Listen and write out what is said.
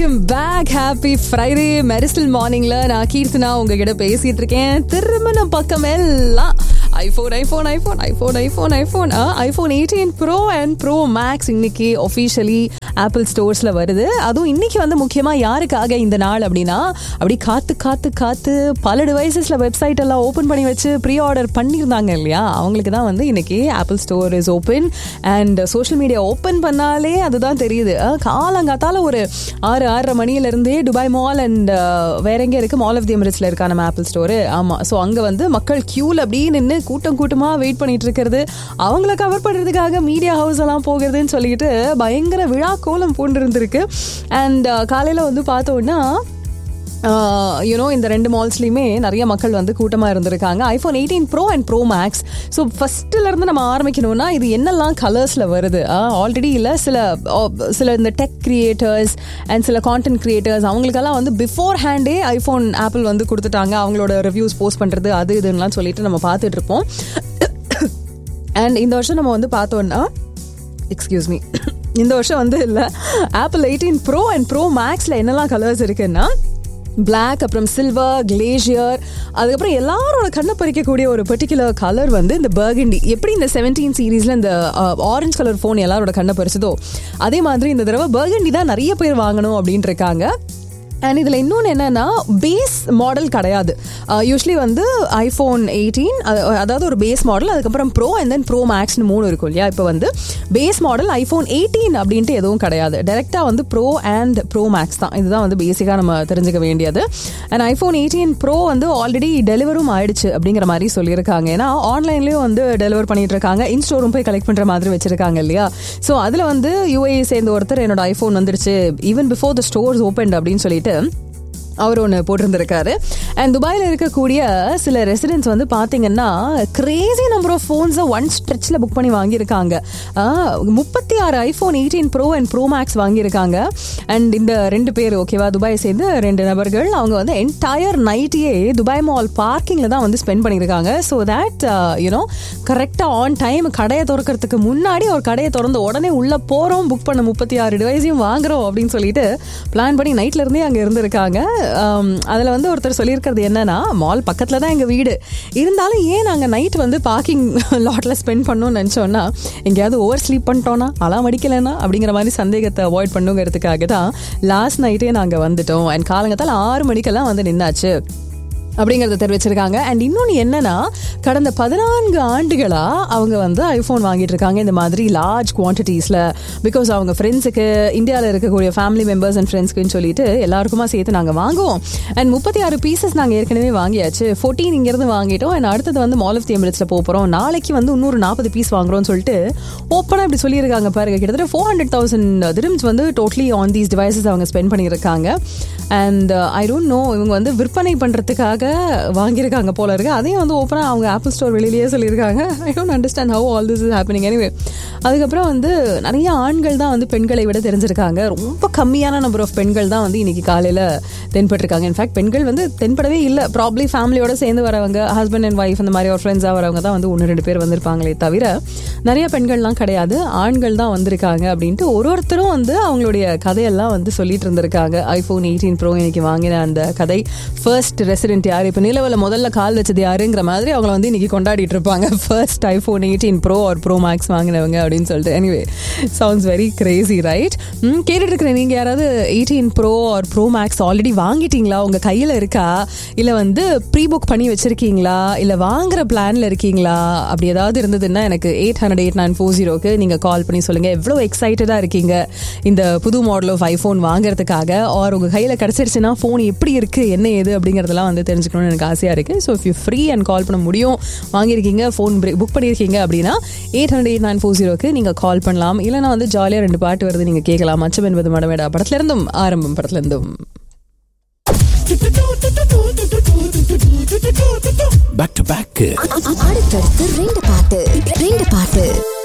welcome back happy Friday Mersal மார்னிங்ல நான் கீர்த்தனா உங்ககிட்ட பேசிட்டு இருக்கேன் திருமண பக்கம் எல்லாம் iPhone iPhone iPhone iPhone iPhone iPhone iPhone eighteen pro and pro max இன்னைக்கு ஒஃபிஷியலி ஆப்பிள் ஸ்டோர்ஸ்ல வருது அதுவும் இன்னைக்கு வந்து முக்கியமா யாருக்காக இந்த நாள் அப்படின்னா அப்படி காத்து காத்து காத்து பல டிவைசஸ்ல வெப்சைட் எல்லாம் ஓப்பன் பண்ணி வச்சு ப்ரீ ஆர்டர் பண்ணியிருந்தாங்க இல்லையா அவங்களுக்கு தான் வந்து இன்னைக்கு Apple store is open and social media open பண்ணாலே அதுதான் தெரியுது அஹ் காலங்காத்தால ஒரு ஆறு ஆறரை மணியில இருந்தே துபாய் மால் அண்ட் வேற எங்க இருக்கு மால் ஆஃப் தி எமிரேட்ஸ்ல இருக்கா நம்ம ஆப்பிள் ஸ்டோர் ஆமா ஸோ அங்க வந்து மக்கள் கியூல அப்படியே நின்று கூட்டம் கூட்டமா வெயிட் பண்ணிட்டு இருக்கிறது அவங்கள கவர் பண்றதுக்காக மீடியா ஹவுஸ் எல்லாம் போகிறதுன்னு சொல்லிட்டு பயங்கர விழா கோலம் பூண்டு இருந்திருக்கு அண்ட் காலையில வந்து பார்த்தோன்னா யூனோ இந்த ரெண்டு மால்ஸ்லையுமே நிறைய மக்கள் வந்து கூட்டமாக இருந்திருக்காங்க iPhone eighteen pro and pro max so ஃபஸ்ட்டுலேருந்து நம்ம ஆரம்பிக்கணும்னா இது என்னெல்லாம் கலர்ஸில் வருது ஆல்ரெடி இல்லை சில சில இந்த டெக் கிரியேட்டர்ஸ் அண்ட் சில கான்டென்ட் கிரியேட்டர்ஸ் அவங்களுக்கெல்லாம் வந்து பிஃபோர் ஹேண்டே ஐஃபோன் ஆப்பிள் வந்து கொடுத்துட்டாங்க அவங்களோட ரிவ்யூஸ் போஸ்ட் பண்ணுறது அது இதுன்னெலாம் சொல்லிட்டு நம்ம பார்த்துட்டு இருப்போம் அண்ட் இந்த வருஷம் நம்ம வந்து பார்த்தோன்னா எக்ஸ்கியூஸ் மீ இந்த வருஷம் வந்து இல்லை Apple eighteen pro and pro மேக்ஸில் என்னெல்லாம் கலர்ஸ் இருக்குன்னா பிளாக் அப்புறம் சில்வர் கிளேஷியர் அதுக்கப்புறம் எல்லாரோட கண்ணை பறிக்கக்கூடிய ஒரு பர்டிகுலர் கலர் வந்து இந்த பர்கண்டி எப்படி இந்த செவன்டீன் சீரீஸில் இந்த ஆரஞ்சு கலர் ஃபோன் எல்லாரோட கண்ணை பறிச்சதோ அதே மாதிரி இந்த தடவை பர்கண்டி தான் நிறைய பேர் வாங்கணும் அப்படின்ட்டு இருக்காங்க அண்ட் இதில் இன்னொன்று என்னென்னா பேஸ் மாடல் கிடையாது யூஸ்வலி வந்து ஐஃபோன் எயிட்டீன் அதாவது ஒரு பேஸ் மாடல் அதுக்கப்புறம் ப்ரோ அண்ட் தென் ப்ரோ மேக்ஸ்னு மூணு இருக்கும் இல்லையா இப்போ வந்து பேஸ் மாடல் ஐஃபோன் எயிட்டீன் அப்படின்ட்டு எதுவும் கிடையாது டேரெக்டாக வந்து ப்ரோ அண்ட் ப்ரோ மேக்ஸ் தான் இதுதான் வந்து பேசிக்காக நம்ம தெரிஞ்சுக்க வேண்டியது அண்ட் ஐஃபோன் எயிட்டீன் ப்ரோ வந்து ஆல்ரெடி டெலிவரும் ஆயிடுச்சு அப்படிங்கிற மாதிரி சொல்லியிருக்காங்க ஏன்னா ஆன்லைன்லேயும் வந்து டெலிவர் பண்ணிட்டு இருக்காங்க இன் ஸ்டோரும் போய் கலெக்ட் பண்ணுற மாதிரி வச்சிருக்காங்க இல்லையா ஸோ அதில் வந்து யூஏ சேர்ந்த ஒருத்தர் என்னோட ஐஃபோன் வந்துருச்சு even before the stores open அப்படின்னு சொல்லிட்டு அவர் ஒன்று போட்டிருந்திருக்காரு அண்ட் துபாயில் இருக்கக்கூடிய சில ரெசிடென்ட்ஸ் வந்து பார்த்தீங்கன்னா கிரேசி நம்பர் ஆஃப் ஃபோன்ஸை ஒன் ஸ்ட்ரெச்சில் புக் பண்ணி வாங்கியிருக்காங்க முப்பத்தி ஆறு iPhone eighteen pro and pro max வாங்கியிருக்காங்க அண்ட் இந்த ரெண்டு பேர் ஓகேவா துபாயை சேர்ந்து ரெண்டு நபர்கள் அவங்க வந்து என்டையர் நைட்டையே துபாய் மால் பார்க்கிங்கில் தான் வந்து ஸ்பெண்ட் பண்ணியிருக்காங்க ஸோ தேட் யூனோ கரெக்டாக ஆன் டைம் கடையை திறக்கிறதுக்கு முன்னாடி ஒரு கடையை திறந்த உடனே உள்ளே போகிறோம் புக் பண்ண முப்பத்தி ஆறு டிவைஸையும் வாங்குறோம் அப்படின்னு சொல்லிட்டு பிளான் பண்ணி நைட்ல இருந்தே அங்கே இருந்திருக்காங்க அதில் வந்து ஒருத்தர் சொல்லியிருக்கிறது என்னன்னா மால் பக்கத்தில் தான் எங்கள் வீடு இருந்தாலும் ஏன் நாங்கள் நைட் வந்து பார்க்கிங் லாட்டில் ஸ்பெண்ட் பண்ணோம்னு நினச்சோன்னா எங்கேயாவது ஓவர் ஸ்லீப் பண்ணிட்டோன்னா அலாம் அடிக்கலைன்னா அப்படிங்கிற மாதிரி சந்தேகத்தை அவாய்ட் பண்ணுங்கிறதுக்காக தான் லாஸ்ட் நைட்டே நாங்கள் வந்துட்டோம் அண்ட் காலங்கத்தால் ஆறு மணிக்கெல்லாம் வந்து நின்னாச்சு அப்படிங்கிறத தெரிவிச்சிருக்காங்க அண்ட் இன்னொன்று என்னன்னா கடந்த பதினான்கு ஆண்டுகளாக அவங்க வந்து ஐஃபோன் வாங்கிட்டு இருக்காங்க இந்த மாதிரி லார்ஜ் குவான்டிட்டிஸில் பிகாஸ் அவங்க ஃப்ரெண்ட்ஸுக்கு இந்தியாவில் இருக்கக்கூடிய ஃபேமிலி மெம்பர்ஸ் அண்ட் ஃப்ரெண்ட்ஸ்க்குன்னு சொல்லிட்டு எல்லாருக்குமா சேர்த்து நாங்கள் வாங்குவோம் அண்ட் முப்பத்தி ஆறு பீசஸ் நாங்கள் ஏற்கனவே வாங்கியாச்சு ஃபோர்டீன் இங்கேருந்து வாங்கிட்டோம் அண்ட் அடுத்தது வந்து மால் ஆஃப் தி எமிரேட்ஸில் போகிறோம் நாளைக்கு வந்து இன்னொரு நாற்பது பீஸ் வாங்குறோம்னு சொல்லிட்டு ஓப்பனாக இப்படி சொல்லியிருக்காங்க பாருங்க கிட்டத்தட்ட ஃபோர் ஹண்ட்ரட் தௌசண்ட் திரும்ஸ் வந்து டோட்டலி ஆன் தீஸ் டிவைசஸ் அவங்க ஸ்பெண்ட் பண்ணியிருக்காங்க அண்ட் ஐ டோன்ட் நோ இவங்க வந்து விற்பனை பண்ணுறதுக்காக வாங்கியிருக்காங்க போல இருக்கு அதையும் வந்து ஓப்பனாக அவங்க ஆப்பிள் ஸ்டோர் வெளியிலேயே சொல்லியிருக்காங்க I don't understand how all this is happening anyway அதுக்கப்புறம் வந்து நிறைய ஆண்கள் தான் வந்து பெண்களை விட தெரிஞ்சிருக்காங்க ரொம்ப கம்மியான நம்பர் ஆஃப் பெண்கள் தான் வந்து இன்னைக்கு காலையில் தென்பட்டிருக்காங்க இன்ஃபேக்ட் பெண்கள் வந்து தென்படவே இல்லை ப்ராப்ளி ஃபேமிலியோட சேர்ந்து வரவங்க ஹஸ்பண்ட் அண்ட் ஒய்ஃப் அந்த மாதிரி ஒரு ஃப்ரெண்ட்ஸாக வரவங்க தான் வந்து ஒன்று ரெண்டு பேர் வந்திருப்பாங்களே தவிர நிறைய பெண்கள்லாம் கிடையாது ஆண்கள் தான் வந்திருக்காங்க அப்படின்ட்டு ஒரு ஒருத்தரும் வந்து அவங்களுடைய கதையெல்லாம் வந்து சொல்லிட்டு இருந்திருக்காங்க ஐஃபோன் எயிட்டீன் ப்ரோ இன்னைக்கு வாங்கின அந்த கதை ஃபர்ஸ்ட் ரெசிடென்ட் யார் இப்போ நிலவில் முதல்ல கால் வச்சது யாருங்கிற மாதிரி அவங்கள வந்து இன்னைக்கு கொண்டாடிட்டு இருப்பாங்க ஃபர்ஸ்ட் ஐஃபோன் எயிட்டீன் ப்ரோ ஒரு ப்ரோ மேக்ஸ் வாங்கினவங்க அப்படின்னு சொல்லிட்டு anyway sounds very crazy right கேட்டுட்டு இருக்கிற நீங்கள் யாராவது எயிட்டீன் ப்ரோ ஒரு ப்ரோ மேக்ஸ் ஆல்ரெடி வாங்கிட்டீங்களா உங்கள் கையில் இருக்கா இல்லை வந்து ப்ரீ புக் பண்ணி வச்சிருக்கீங்களா இல்லை வாங்குற பிளானில் இருக்கீங்களா அப்படி ஏதாவது இருந்ததுன்னா எனக்கு eight hundred eight nine four ஜீரோக்கு நீங்கள் கால் பண்ணி சொல்லுங்கள் எவ்வளோ எக்ஸைட்டடாக இருக்கீங்க இந்த புது மாடல் ஆஃப் ஐஃபோன் வாங்குறதுக்காக ஆர் உங்கள் கையில் கிடச்சிருச்சுன்னா ஃபோன் எப்படி இருக்குது என்ன ஏது அப்படிங்கிறதெல்லாம் வந்து தெரிஞ்சுக்கணும்னு எனக்கு ஆசையாக இருக்குது so if you free and call பண்ண முடியும் வாங்கியிருக்கீங்க ஃபோன் புக் பண்ணியிருக்கீங்க அப்படின்னா eight hundred eight nine four ஜீரோக்கு நீங்கள் கால் பண்ணலாம் இல்லைனா வந்து ஜாலியாக ரெண்டு பாட்டு வருது நீங்கள் கேட்கலாம் மச்சம் என்பது மடமேடா படத்துலேருந்தும் ஆரம்பம் படத்துலேருந்தும் பேக் டு பேக் அடுத்தடுத்து ரெண்டு பாட்டு ரெண்டு பாட்டு